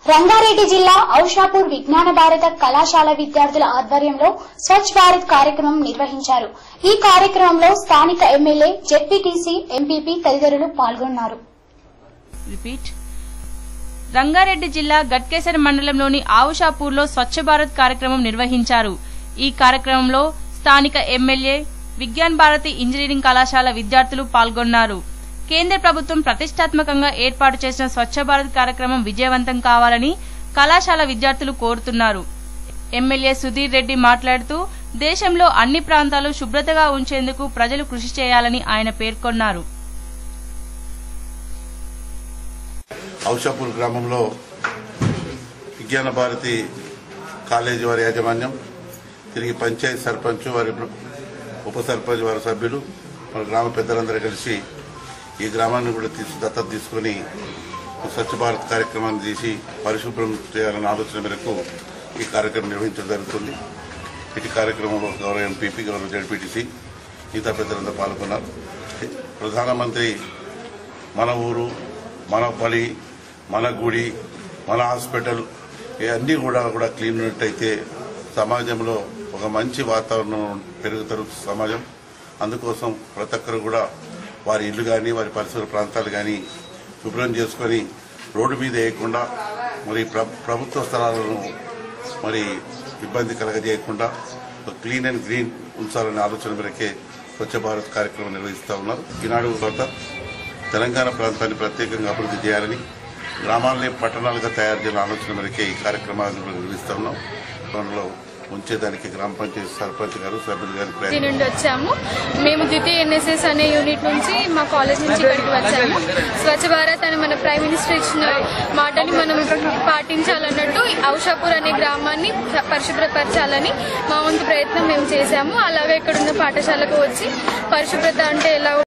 రంగారెడ్డి జిల్లా ఔషాపూర్ విజ్ఞాన భారత కళాశాల విద్యార్థుల ఆధ్వర్యంలో స్వచ్ఛ భారత్ కార్యక్రమం నిర్వహించారు ఈ కార్యక్రమంలో స్థానిక ఎమ్మెల్యే జెడ్పీటీసీ ఎంపీపీ తదితరులు పాల్గొన్నారు రిపీట్ రంగారెడ్డి జిల్లా గట్కేసర్ మండలంలోని ఆవుషాపూర్లో స్వచ్ఛ భారత్ కార్యక్రమం నిర్వహించారు ఈ కార్యక్రమంలో స్థానిక ఎమ్మెల్యే విజ్ఞాన్ భారతి ఇంజనీరింగ్ కళాశాల విద్యార్థులు పాల్గొన్నారు కేంద్ర ప్రభుత్వం ప్రతిష్టాత్మకంగా ఏర్పాటు చేసిన స్వచ్ఛ భారత్ కార్యక్రమం విజయవంతం కావాలని కళాశాల విద్యార్థులు కోరుతున్నారు ఎమ్మెల్యే సుధీర్ రెడ్డి మాట్లాడుతూ దేశంలో అన్ని ప్రాంతాలు శుభ్రతగా ఉంచేందుకు ప్రజలు కృషి చేయాలని ఆయన పేర్కొన్నారు ఔషాపూర్ గ్రామంలో విజ్ఞాన భారతి కాలేజీ వారి యాజమాన్యం తిరిగి పంచాయతీ సర్పంచ్ వారి ఉప సర్పంచ్ వారి సభ్యులు మన గ్రామ పెద్దలందరూ కలిసి ఈ గ్రామాన్ని కూడా తీసు దత్తత తీసుకుని స్వచ్ఛ భారత్ కార్యక్రమాన్ని తీసి పరిశుభ్రం చేయాలన్న ఆలోచన మేరకు ఈ కార్యక్రమం నిర్వహించడం జరుగుతుంది ఇటు కార్యక్రమంలో గౌరవ ఎంపీపీ గౌరవ జడ్పీటీసీ మిగతా పెద్దలందరూ పాల్గొన్నారు ప్రధానమంత్రి మన ఊరు మన బలి మన గుడి మన హాస్పిటల్ ఇవన్నీ కూడా కూడా క్లీన్ ఉన్నట్టయితే సమాజంలో ఒక మంచి వాతావరణం పెరుగుతారు సమాజం అందుకోసం ప్రతి ఒక్కరు కూడా వారి ఇల్లు కానీ వారి పరిసర ప్రాంతాలు కానీ శుభ్రం చేసుకొని రోడ్డు మీద వేయకుండా మరి ప్ర- ప్రభుత్వ స్థలాలను మరి ఇబ్బంది కలగజేయకుండా ఒక క్లీన్ అండ్ గ్రీన్ ఉంచాలనే ఆలోచన మేరకే స్వచ్ఛ భారత్ కార్యక్రమం నిర్వహిస్తా ఉన్నారు ఈనాడు తర్వాత తెలంగాణ ప్రాంతాన్ని ప్రత్యేకంగా అభివృద్ధి చేయాలని గ్రామాలనే పట్టణాలుగా తయారు చేయాలని ఆలోచన మేరకే ఈ కార్యక్రమాలను కూడా నిర్వహిస్తా ఉన్నాం దానిలో ఉంచేదానికి గ్రామ పంచాయతీ సర్పంచ్ గారు సభ్యులు గారి సిటీ ప్రయత్నం నుండి వచ్చాము మేము ద్వితీయ ఎన్ఎస్ఎస్ అనే యూనిట్ నుంచి మా కాలేజ్ నుంచి ఇక్కడికి వచ్చాము స్వచ్ఛ భారత్ అని మన ప్రైమ్ మినిస్టర్ ఇచ్చిన మాటని మనం పాటించాలన్నట్టు ఔషాపూర్ అనే గ్రామాన్ని పరిశుభ్రపరచాలని మా వంతు ప్రయత్నం మేము చేశాము అలాగే ఇక్కడ ఉన్న పాఠశాలకు వచ్చి పరిశుభ్రత అంటే ఎలా